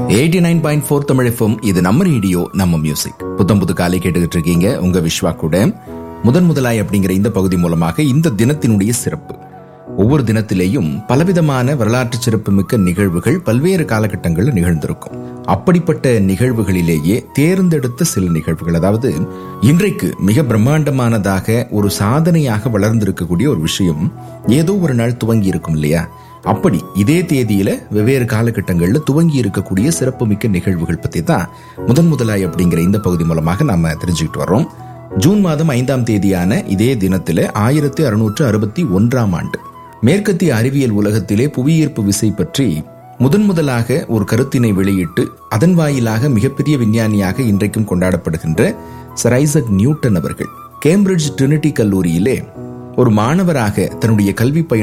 eighty nine point four Tamil FM இது நம்ம radio நம்ம மியூசிக் புத்தம் புது காலை கேட்டுக்கிட்டு இருக்கீங்க உங்க விஸ்வா கூட முதன் முதலாய் அப்படிங்கிற இந்த பகுதி மூலமாக இந்த தினத்தினுடைய சிறப்பு ஒவ்வொரு தினத்திலேயும் பலவிதமான வரலாற்று சிறப்புமிக்க நிகழ்வுகள் பல்வேறு காலகட்டங்களில் நிகழ்ந்திருக்கும் அப்படிப்பட்ட நிகழ்வுகளிலேயே தேர்ந்தெடுத்த சில நிகழ்வுகள் அதாவது இன்றைக்கு மிக பிரம்மாண்டமானதாக ஒரு சாதனையாக வளர்ந்திருக்கக்கூடிய ஒரு விஷயம் ஏதோ ஒரு நாள் துவங்கி இருக்கும் இல்லையா அப்படி இதே தேதியில வெவ்வேறு காலகட்டங்களில் துவங்கி இருக்கக்கூடிய சிறப்புமிக்க நிகழ்வுகள் பத்தி தான் முதன் முதலாய் அப்படிங்கிற இந்த பகுதி மூலமாக நாம தெரிஞ்சுக்கிட்டு வர்றோம் ஜூன் மாதம் ஐந்தாம் தேதியான இதே தினத்தில ஆயிரத்தி அறுநூற்று அறுபத்தி ஒன்றாம் ஆண்டு மேற்கத்திய அறிவியல் உலகத்திலே புவியீர்ப்பு விசை பற்றி முதன் முதலாக ஒரு கருத்தினை வெளியிட்டு அதன் வாயிலாக மிகப்பெரிய விஞ்ஞானியாக இன்றைக்கும் கொண்டாடப்படுகின்ற சர் ஐசக் நியூட்டன் அவர்கள் கேம்பிரிட்ஜ் ட்ரினிட்டி கல்லூரியிலே ஒரு மாணவராக தன்னுடைய கல்வி பயண